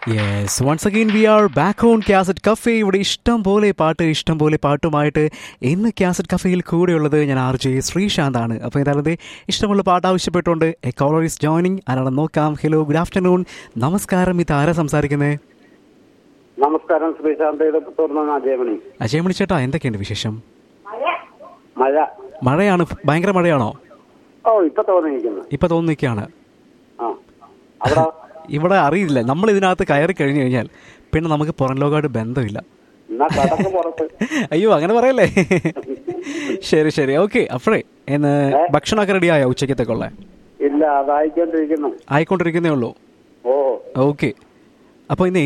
yes once again we are back on cassette cafe ഇവിടെ ഇഷ്ടം പോലെ പാട്ട് ഇഷ്ടം പോലെ പാട്ടുമായിട്ട് ഇന്ന് ക്യാസറ്റ് കഫേയിൽ കൂടെയുള്ളത് ഞാൻ ആർ ജെ ശ്രീശാന്താണ് അപ്പോൾ ഏതായാലും ദേ ഇഷ്ടമുള്ള പാട്ട് ആവശ്യപ്പെട്ടുകൊണ്ട് എ കോളർ ഈസ് ജോയിനിങ് ആരാണ് നോക്കാം ഹലോ ഗുഡ് ആഫ്റ്റർനൂൺ നമസ്കാരം ഇത് ആരാ സംസാരിക്കുന്നത് നമസ്കാരം ശ്രീശാന്ത് ഇത് പുത്തൂർന്ന അജയമണി അജയമണി ചേട്ടാ എന്തൊക്കെയുണ്ട് വിശേഷം മഴ മഴയാണ് ഭയങ്കര മഴയാണോ ഓ ഇപ്പൊ തോന്നിയിരിക്കുന്നു ഇപ്പൊ തോന്നിക്കാണ് ആ അവിടെ ഇവിടെ അറിയില്ല നമ്മൾ ഇതിനകത്ത് കയറി കഴിഞ്ഞു കഴിഞ്ഞാൽ പിന്നെ നമുക്ക് പുറം ലോകമായിട്ട് ബന്ധമില്ല എന്നാ കടക്ക് പുറത്ത് അയ്യോ അങ്ങനെ പറയല്ലേ ശരി ശരി ഓക്കെ അപ്പോഴേ എന്ന് ഭക്ഷണമൊക്കെ റെഡിയായോ ഉച്ചക്കത്തേക്കുള്ള ഇല്ല അതായിക്കൊണ്ടിരിക്കുന്നു ആയിക്കൊണ്ടിരിക്കുന്നേ ഉള്ളൂ ഓ ഓക്കെ അപ്പോൾ ഇന്ന്